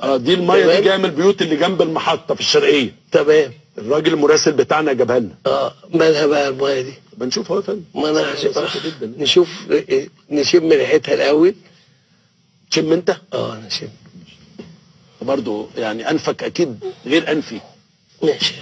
اه دي الميه تمام. دي جايه من البيوت اللي جنب المحطه في الشرقيه تمام الراجل المراسل بتاعنا جابها لنا اه مالها بقى الميه دي بنشوف اهو يا فندم ما انا هشوف صح جدا نشوف نشم ريحتها الاول تشم انت اه نشم برضه يعني انفك اكيد غير انفي ماشي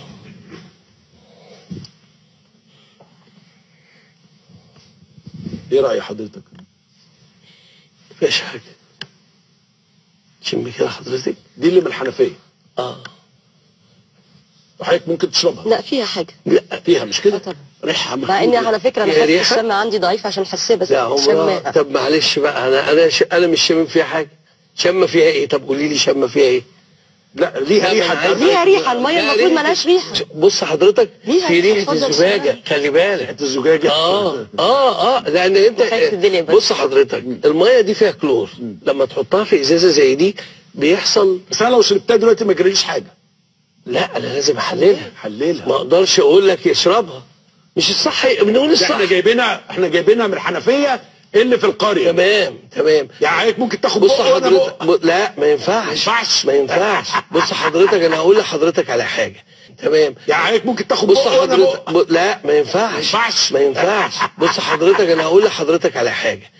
ايه راي حضرتك مفيش حاجه شم كده حضرتك دي اللي من الحنفيه اه وحضرتك ممكن تشربها لا فيها حاجه لا فيها مش كده آه طبعا. ريحها مع اني على فكره انا فيها حاسه ريحة؟ الشم عندي ضعيف عشان حساسيه بس لا عمرها شماها طب معلش بقى انا انا ش... انا مش شامم فيها حاجه شامه فيها ايه طب قولي لي شامه فيها ايه لا ليها لا، ريحه أنا عايز- ليها ريحه الميه لا، المفروض ريحة- ملهاش ريحه بص حضرتك ليها في ريحة، ريحه اتفضل الزجاجه سلام. خلي بالك ريحه الزجاجه اه اه اه لان انت خايف الدنيا بس. بص حضرتك الميه دي فيها كلور لما تحطها في ازازه زي دي بيحصل بس انا لو شربتها دلوقتي ما جريش حاجه لا انا لازم احللها ما حللها اقدرش اقول لك اشربها مش الصح بنقول ده الصح احنا جايبينها احنا جايبينها من الحنفيه اللي في القريه تمام تمام يعني حضرتك ممكن تاخد بص بق وأنا حضرتك بق. ب... لا ما ينفعش ما ينفعش. ما ينفعش بص حضرتك انا هقول لحضرتك على حاجه تمام يعني حضرتك ممكن تاخد بص بق وأنا حضرتك بق. ب... لا ما ينفعش ما ينفعش. ما ينفعش بص حضرتك انا هقول لحضرتك على حاجه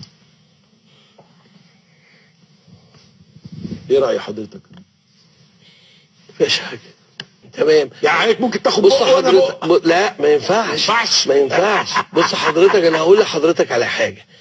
ايه راي حضرتك مفيش حاجه تمام يعني حضرتك ممكن تاخد بص بق وأنا حضرتك بق. ب... لا ما ينفعش ما ينفعش. ما ينفعش بص حضرتك انا هقول لحضرتك على حاجه